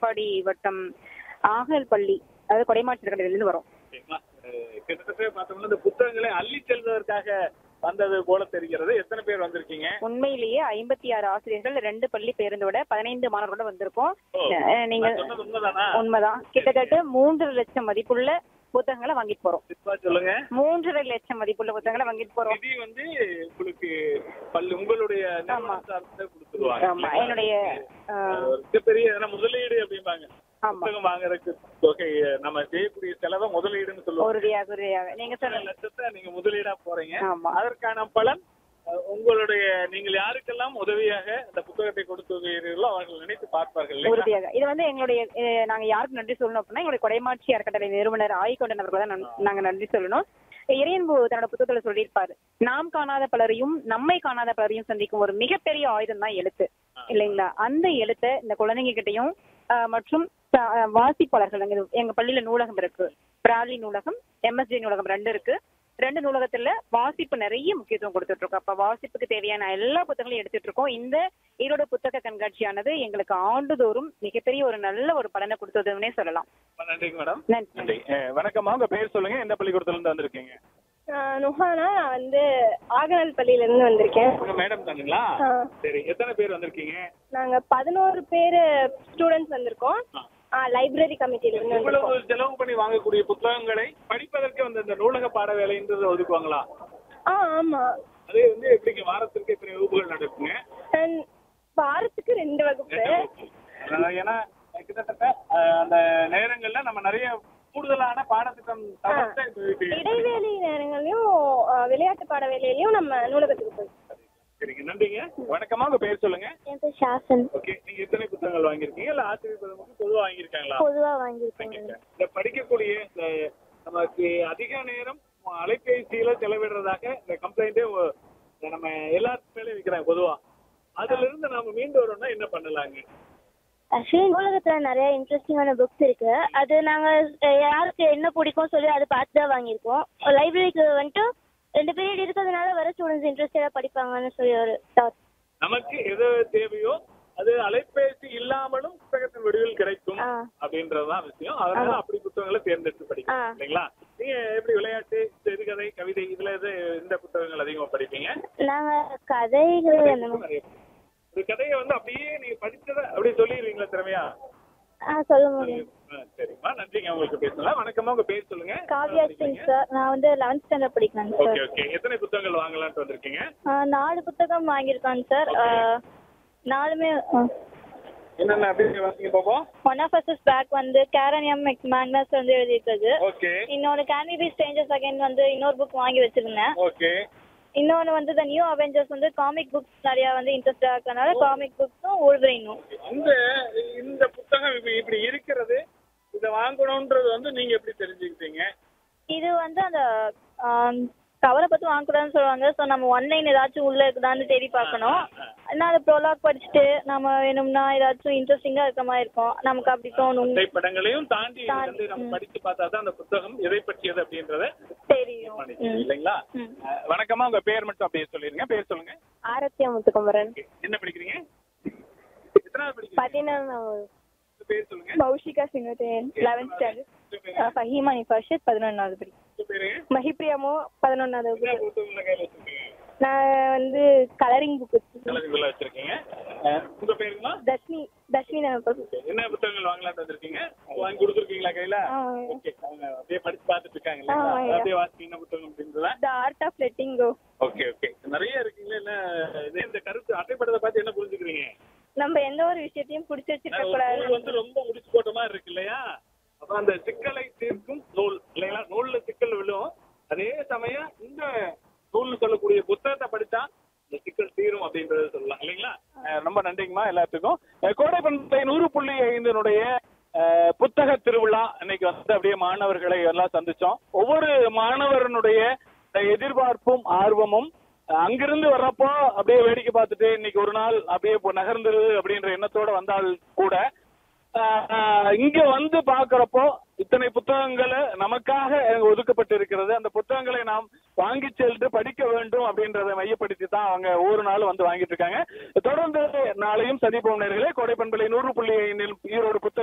காட்பாடி வட்டம் ஆகல் பள்ளி அதாவது கொடைமாற்றக்கடையிலிருந்து வரோம் சரிங்களா? அஹ் கிட்டத்தட்ட பார்த்தோம்னா இந்த புத்தகங்களை அள்ளி செல்வதற்காக வந்தது போல தெரிகிறது எத்தனை பேர் வந்திருக்கீங்க உண்மையிலேயே ஐம்பத்தி ஆறு ஆசிரியர்கள் ரெண்டு பள்ளி பேருந்தோட பதினைந்து மாணவர்களோட வந்திருக்கோம் ஓ, அஹ் நீங்க நான் சொன்னது உண்மைதானா உண்மைதான் கிட்டத்தட்ட மூன்று லட்சம் மதிப்புள்ள புத்தகங்களை வாங்கிட்டு போறோம் சிப்பா சொல்லுங்க மூன்றரை லட்சம் மதிப்புள்ள புத்தகங்களை வாங்கிட்டு போறோம் நிதி வந்து உங்களுக்கு பள்ளி உங்களுடைய நிறுவனம் சார்ந்து கொடுத்துருவாங்க ஆமா என்னுடைய அஹ், ஒரு மிகப்பெரிய எதனா முதலீடு அப்படிம்பாங்க ஆமா புத்தகம் வாங்குறதுக்கு தொகை நம்ம செய்யக்கூடிய செலவை முதலீடுன்னு சொல்லுவோம் உறுதியாக உறுதியாக நீங்க பல சொல்லுங்க லட்சத்தை நீங்க முதலீடா போறீங்க ஆமா அதற்கான பலன் அஹ், உங்களுடைய நீங்கள் யாருக்கெல்லாம் உதவியாக இந்த புத்தகத்தை கொடுத்துள்ளீர்களோ அவர்கள் நினைத்து பார்ப்பார்கள் இல்லைங்களா? உறுதியாக இது வந்து எங்களுடைய அஹ், நாங்க யாருக்கு நன்றி சொல்லணும் அப்படின்னா எங்களுடைய கொடைமாட்சி அறக்கட்டளை நிறுவனர் ஆய்கொண்டன் அவர்கள் தான் நன்- நாங்க நன்றி சொல்லணும் இறையன்பு தன்னோட புத்தகத்துல சொல்லியிருப்பாரு நாம் காணாத பலரையும் நம்மை காணாத பலரையும் சந்திக்கும் ஒரு மிகப்பெரிய ஆயுதம் தான் எழுத்து இல்லைங்களா அந்த எழுத்தை இந்த குழந்தைங்க கிட்டயும் அஹ், மற்றும் ச- அஹ், வாசிப்பாளர்கள் எங்க எங்க பள்ளியில நூலகம் இருக்கு பிராலி நூலகம் எம்எஸ்ஜி நூலகம் ரெண்டு இருக்கு ரெண்டு நூலகத்துல வாசிப்பு நிறைய முக்கியத்துவம் கொடுத்துட்டு இருக்கோம் அப்ப வாசிப்புக்கு தேவையான எல்லா புத்தகங்களையும் எடுத்துட்டு இருக்கோம் இந்த ஈரோடு புத்தக கண்காட்சியானது எங்களுக்கு ஆண்டுதோறும் மிகப்பெரிய ஒரு நல்ல ஒரு பலனை கொடுத்ததுன்னே சொல்லலாம் ரொம்ப நன்றிங்க மேடம் நன்றி நன்றி அஹ், வணக்கம்மா உங்க பேர் சொல்லுங்க எந்த பள்ளிக்கூடத்துல இருந்து வந்திருக்கீங்க நான் நுஹானா நான் வந்து ஆகநல் பள்ளியில இருந்து வந்திருக்கேன் உங்க மேடம் தானுங்களா ஆ. சரி எத்தனை பேர் வந்திருக்கீங்க நாங்க பதினோரு பேர் ஸ்டூடெண்ட்ஸ் வந்திருக்கோம் லைப்ரரி கமிட்டில இருந்து வந்திருக்கோம் இவ்வளவு செலவு பண்ணி வாங்கக்கூடிய புத்தகங்களை படிப்பதற்கு வந்து இந்த நூலக பாட வேலைன்றது ஒதுக்குவாங்களா ஆ ஆமா அது வந்து எப்படிங்க வாரத்திற்கு இத்தனை வகுப்புகள் நடக்குங்க And வாரத்துக்கு ரெண்டு வகுப்பு அஹ் ஏன்னா கிட்டத்தட்ட அஹ், அந்த நேரங்கள்ல நம்ம நிறைய கூடுதலான பாடத்திட்டம் தவிர்த்து இப்ப இப்ப- இடைவேளை நேரங்களையும் ஆ, விளையாட்டு பாட வேலையிலயும் நம்ம நூலகத்துக்கு போய் சரிங்க நன்றிங்க வணக்கமா உங்க பேர் சொல்லுங்க என் பேர் ஷாசன் ஓகே நீங்க எத்தனை புத்தகங்கள் வாங்கியிருக்கீங்க இல்ல ஆசிரியர் பெருமக்கள் பொதுவா வாங்கியிருக்காங்களா பொதுவா வாங்கியிருக்கேன் இந்த படிக்கக்கூடிய இந்த நமக்கு அதிக நேரம் அலைபேசியில செலவிடுறதாக இந்த கம்ப்ளைண்டே நம்ம எல்லாத்துக்கும் மேலே வைக்கிறாங்க பொதுவா அதுல இருந்து நாம மீண்டு வரோம்னா என்ன பண்ணலாங்க ஆக்சுவலி நூலகத்துல நிறைய இன்ட்ரெஸ்டிங்கான புக்ஸ் இருக்கு அது நாங்க அஹ், யாருக்கு என்ன பிடிக்கும் சொல்லி அதை பார்த்து தான் வாங்கியிருக்கோம் லைப்ரரிக்கு வந்துட்டு ரெண்டு பீரியட் இருக்கிறதுனால வர ஸ்டூடெண்ட்ஸ் இன்ட்ரெஸ்டடா படிப்பாங்கன்னு சொல்லி ஒரு தாட் நமக்கு எது தேவையோ அது அலைபேசி இல்லாமலும் புத்தகத்தின் வடிவில் கிடைக்கும் ஆ. அப்படின்றதுதான் விஷயம் அதனால அப்படி புத்தகங்களை தேர்ந்தெடுத்து படிக்கணும் ஆ. இல்லைங்களா நீங்க எப்படி விளையாட்டு சிறுகதை கவிதை இதுல எது எந்த புத்தகங்கள் அதிகமா படிப்பீங்க நாங்க கதைகள் அந்த மாதிரி- நிறைய ஒரு கதையை வந்து அப்படியே நீங்க படிச்சதை அப்படியே சொல்லிடுவீங்களா திறமையா ஆ சொல்ல முடியும் ஆ, சரிம்மா நன்றிங்க உங்களுக்கு பேசலாம் வணக்கம்மா உங்க பேர் சொல்லுங்க காவ்யா சிங் சார் நான் வந்து லெவன்த் ஸ்டாண்டர்ட் படிக்கிறேன் ஓகே சார் ஓகே எத்தனை புத்தகங்கள் வாங்கலாம்னு வந்திருக்கீங்க ஆ, நாலு புத்தகம் வாங்கியிருக்காங்க சார் ஆ, நாலுமே என்னென்ன அப்படியே வாசிங்க பாப்போம் ஒன் ஆஃப் அஸ் பேக் வந்து கேரனியம் எக்ஸ் மேக்னஸ் வந்து எழுதியிருக்குது ஓகே இன்னொரு கேன் பி ஸ்ட்ரேஞ்சர்ஸ் அகைன் வந்து இன்னொரு புக் வாங்கி வச்சிருந்தேன் ஓகே இன்னொன்று வந்து த நியூ அவெஞ்சர்ஸ் வந்து காமிக் புக்ஸ் நிறையா வந்து இன்ட்ரெஸ்டாக இருக்கறனால காமிக் புக்ஸும் ஊழ்வரைனும் இந்த இந்த புத்தகம் இப்ப இப்படி இருக்கிறது இதை வாங்கணும்ன்றது வந்து நீங்க எப்படி தெரிஞ்சுக்கிட்டீங்க இது வந்து அந்த கவரை பற்றி வாங்கக்கூடாதுன்னு சொல்லுவாங்க ஸோ நம்ம ஒன்லைன் ஏதாச்சும் உள்ளே இருக்குதான்னு தேடி பார்க்கணும் நான் அதை ப்ரோலாக் படிச்சுட்டு நம்ம வேணும்னா ஏதாச்சும் இன்ட்ரெஸ்டிங்காக இருக்க மாதிரி இருக்கும் நமக்கு அப்படி தோணும் திரைப்படங்களையும் தாண்டி இது தாண்டி, வந்து நம்ம ம். படிச்சு பார்த்தா தான் அந்த புத்தகம் எதை பற்றியது அப்படின்றத தெரியும் பண்ணிக்கலாம் ம். இல்லைங்களா ம். அஹ், வணக்கம்மா உங்க பேர் மட்டும் அப்படியே சொல்லிருங்க பேர் சொல்லுங்க ஆரத்தியா முத்துக்குமரன் Okay. என்ன படிக்கிறீங்க எத்தனாவது படிக்கிறீங்க பதினொன்று உங்க பேர் சொல்லுங்க பௌஷிகா சிங்கத்தேன் லெவன்த் ஸ்டாண்டர்ட் உங்க பேரு? ஃபஹீமா நிஃபாஷத் பதினொன்றாவது படி உங்க பேரு மஹிப்ரியாமோ பதினொன்றாவது என்ன புத்தகங்களை கையில வச்சிருக்கீங்க நான் வந்து கலரிங் புக் கலரிங்குள்ள வச்சிருக்கீங்க அஹ், உங்க பேருங்களா தர்ஷினி தர்ஷினி நான் என்ன புத்தகங்கள் வாங்கலாம்னு வந்திருக்கீங்க வாங்கி கொடுத்துருக்கீங்களா கையில ஆ. ஓகே அவங்க அப்படியே படிச்சு பார்த்துட்டு இருக்காங்க இல்லைங்களா? ஆ, ஐயா. அப்படியே வாசிக்க என்ன புத்தகம் அப்படின்றத the art of letting go okay okay நிறைய இருக்கீங்களா என்ன இது இந்த கருத்து அட்டைப்படத்தை பார்த்து என்ன புரிஞ்சுக்கிறீங்க நம்ம எந்த ஒரு விஷயத்தையும் பிடிச்சி வச்சிருக்க ஒரு கூடாது நூல் வந்து ரொம்ப முடிச்சு போட்ட மாதிரி இருக்கு இல்லையா அப்ப அந்த சிக்கலை தீர்க்கும் நூல் இல்லைங்களா நூல்ல சிக்கல் விழும் அதே சமயம் இந்த நூல்னு சொல்லக்கூடிய புத்தகத்தை படிச்சா இந்த சிக்கல் தீரும் அப்படின்றத சொல்லலாம் இல்லைங்களா அஹ் ரொம்ப நன்றிங்கம்மா எல்லாத்துக்கும் அஹ் கோடை பண்பை நூறு புள்ளி ஐந்தினுடைய அஹ், புத்தக திருவிழா இன்னைக்கு வந்து அப்படியே மாணவர்களை எல்லாம் சந்திச்சோம் ஒவ்வொரு மாணவரனுடைய எதிர்பார்ப்பும் ஆர்வமும் அங்கிருந்து வர்றப்போ அப்படியே வேடிக்கை பார்த்துட்டு இன்னைக்கு ஒரு நாள் அப்படியே இப்போ நகர்ந்துருது அப்படின்ற எண்ணத்தோட வந்தால் கூட ஆஹ், ஆஹ், இங்க வந்து பாக்குறப்போ இத்தனை புத்தகங்கள் நமக்காக ஒதுக்கப்பட்டு இருக்கிறது அந்த புத்தகங்களை நாம் வாங்கி சென்று படிக்க வேண்டும் அப்படின்றத மையப்படுத்தி தான் அவங்க ஒவ்வொரு நாளும் வந்து வாங்கிட்டு இருக்காங்க தொடர்ந்து நாளையும் சந்திப்போம் நேர்களே கோடை பண்பலை நூறு புள்ளி ஐந்தில் ஈரோடு புத்தக